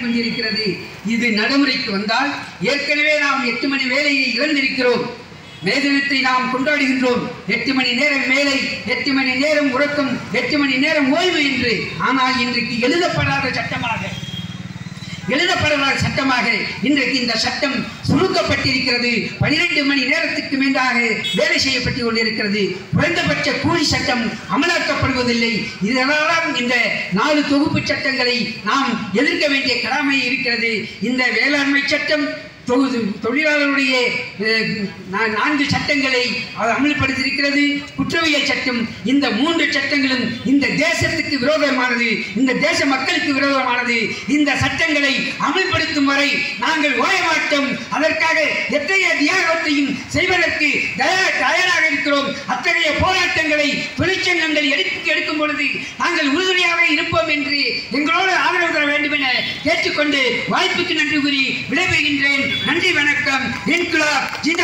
கொண்டிருக்கிறது இது நடைமுறைக்கு வந்தால் ஏற்கனவே நாம் எட்டு மணி வேலையை இழந்திருக்கிறோம் மே தினத்தை நாம் கொண்டாடுகின்றோம் எட்டு மணி நேரம் வேலை எட்டு மணி நேரம் உறக்கம் எட்டு மணி நேரம் ஓய்வு என்று ஆனால் இன்றைக்கு எழுதப்படாத சட்டமாக எழுதப்படாத சட்டமாக இன்றைக்கு இந்த சட்டம் சுருக்கப்பட்டிருக்கிறது பனிரெண்டு மணி நேரத்துக்கு மேலாக வேலை செய்யப்பட்டு கொண்டிருக்கிறது குறைந்தபட்ச கூலி சட்டம் அமலாக்கப்படுவதில்லை இதனால்தான் இந்த நாலு தொகுப்பு சட்டங்களை நாம் எதிர்க்க வேண்டிய கடமை இருக்கிறது இந்த வேளாண்மை சட்டம் தொகுதி தொழிலாளருடைய அஹ், நா- நான்கு சட்டங்களை அது அமல்படுத்தியிருக்கிறது குற்றவியல் சட்டம் இந்த மூன்று சட்டங்களும் இந்த தேசத்துக்கு விரோதமானது இந்த தேச மக்களுக்கு விரோதமானது இந்த சட்டங்களை அமல்படுத்தும் வரை நாங்கள் ஓய மாட்டோம் அதற்காக எத்தகைய தியாகத்தையும் செய்வதற்கு தயா- தயாராக இருக்கிறோம் அத்தகைய போராட்டங்களை தொழிற்சங்கங்கள் எடுத்து எடுக்கும் பொழுது நாங்கள் உறுதுணையாக இருப்போம் என்று எங்களோடு ஆதரவு தர வேண்டும் என கேட்டுக்கொண்டு வாய்ப்புக்கு நன்றி கூறி விடைபெறுகின்றேன் நன்றி வணக்கம் இன்குலாப் ஜிந்தா